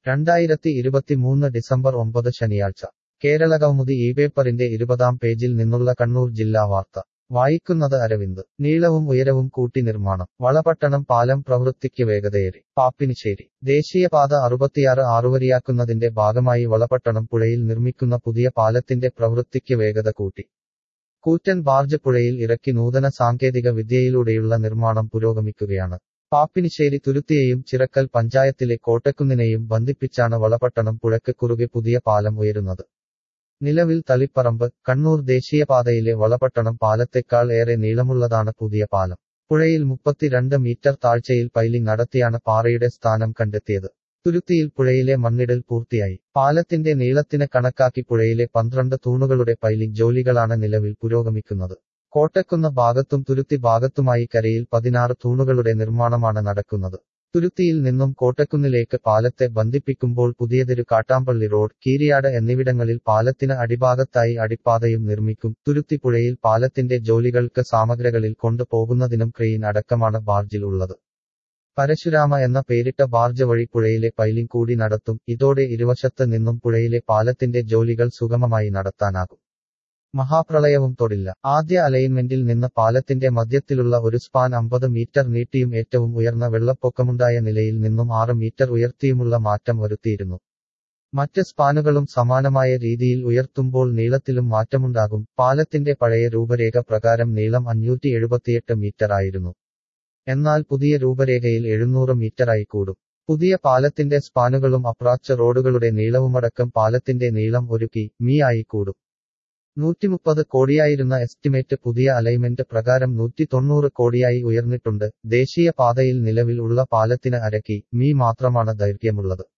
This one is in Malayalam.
രണ്ടായിരത്തി ഇരുപത്തിമൂന്ന് ഡിസംബർ ഒമ്പത് ശനിയാഴ്ച കേരളകൗമുദി ഈ പേപ്പറിന്റെ ഇരുപതാം പേജിൽ നിന്നുള്ള കണ്ണൂർ ജില്ലാ വാർത്ത വായിക്കുന്നത് അരവിന്ദ് നീളവും ഉയരവും കൂട്ടി നിർമ്മാണം വളപട്ടണം പാലം പ്രവൃത്തിക്ക് വേഗതയേറി പാപ്പിനിശ്ശേരി ദേശീയപാത അറുപത്തിയാറ് ആറുവരിയാക്കുന്നതിന്റെ ഭാഗമായി വളപട്ടണം പുഴയിൽ നിർമ്മിക്കുന്ന പുതിയ പാലത്തിന്റെ പ്രവൃത്തിക്ക് വേഗത കൂട്ടി കൂറ്റൻ ബാർജ് പുഴയിൽ ഇറക്കി നൂതന സാങ്കേതിക വിദ്യയിലൂടെയുള്ള നിർമ്മാണം പുരോഗമിക്കുകയാണ് പാപ്പിനിശ്ശേരി തുരുത്തിയെയും ചിറക്കൽ പഞ്ചായത്തിലെ കോട്ടക്കുന്നിനെയും ബന്ധിപ്പിച്ചാണ് വളപട്ടണം പുഴയ്ക്ക് കുറുകെ പുതിയ പാലം ഉയരുന്നത് നിലവിൽ തളിപ്പറമ്പ് കണ്ണൂർ ദേശീയപാതയിലെ വളപട്ടണം പാലത്തെക്കാൾ ഏറെ നീളമുള്ളതാണ് പുതിയ പാലം പുഴയിൽ മുപ്പത്തിരണ്ട് മീറ്റർ താഴ്ചയിൽ പൈലിംഗ് നടത്തിയാണ് പാറയുടെ സ്ഥാനം കണ്ടെത്തിയത് തുരുത്തിയിൽ പുഴയിലെ മണ്ണിടൽ പൂർത്തിയായി പാലത്തിന്റെ നീളത്തിന് കണക്കാക്കി പുഴയിലെ പന്ത്രണ്ട് തൂണുകളുടെ പൈലിംഗ് ജോലികളാണ് നിലവിൽ പുരോഗമിക്കുന്നത് കോട്ടക്കുന്ന് ഭാഗത്തും തുരുത്തി ഭാഗത്തുമായി കരയിൽ പതിനാറ് തൂണുകളുടെ നിർമ്മാണമാണ് നടക്കുന്നത് തുരുത്തിയിൽ നിന്നും കോട്ടക്കുന്നിലേക്ക് പാലത്തെ ബന്ധിപ്പിക്കുമ്പോൾ പുതിയതൊരു കാട്ടാമ്പള്ളി റോഡ് കീരിയാട് എന്നിവിടങ്ങളിൽ പാലത്തിന് അടിഭാഗത്തായി അടിപ്പാതയും നിർമ്മിക്കും തുരുത്തി പുഴയിൽ പാലത്തിന്റെ ജോലികൾക്ക് സാമഗ്രകളിൽ കൊണ്ടുപോകുന്നതിനും ക്രെയിൻ അടക്കമാണ് ബാർജിൽ ഉള്ളത് പരശുരാമ എന്ന പേരിട്ട ബാർജ് വഴി പുഴയിലെ പൈലിംഗ് കൂടി നടത്തും ഇതോടെ ഇരുവശത്ത് നിന്നും പുഴയിലെ പാലത്തിന്റെ ജോലികൾ സുഗമമായി നടത്താനാകും മഹാപ്രളയവും തൊടില്ല ആദ്യ അലൈൻമെന്റിൽ നിന്ന് പാലത്തിന്റെ മധ്യത്തിലുള്ള ഒരു സ്പാൻ അമ്പത് മീറ്റർ നീട്ടിയും ഏറ്റവും ഉയർന്ന വെള്ളപ്പൊക്കമുണ്ടായ നിലയിൽ നിന്നും ആറ് മീറ്റർ ഉയർത്തിയുമുള്ള മാറ്റം വരുത്തിയിരുന്നു മറ്റ് സ്പാനുകളും സമാനമായ രീതിയിൽ ഉയർത്തുമ്പോൾ നീളത്തിലും മാറ്റമുണ്ടാകും പാലത്തിന്റെ പഴയ രൂപരേഖ പ്രകാരം നീളം അഞ്ഞൂറ്റി എഴുപത്തിയെട്ട് മീറ്റർ ആയിരുന്നു എന്നാൽ പുതിയ രൂപരേഖയിൽ എഴുന്നൂറ് മീറ്ററായി കൂടും പുതിയ പാലത്തിന്റെ സ്പാനുകളും അപ്രാച്ച് റോഡുകളുടെ നീളവുമടക്കം പാലത്തിന്റെ നീളം ഒരു കി മീ ആയി കൂടും നൂറ്റിമുപ്പത് കോടിയായിരുന്ന എസ്റ്റിമേറ്റ് പുതിയ അലൈൻമെന്റ് പ്രകാരം നൂറ്റി തൊണ്ണൂറ് കോടിയായി ഉയർന്നിട്ടുണ്ട് ദേശീയ പാതയിൽ നിലവിൽ ഉള്ള പാലത്തിന് അരക്കി മീ മാത്രമാണ് ദൈർഘ്യമുള്ളത്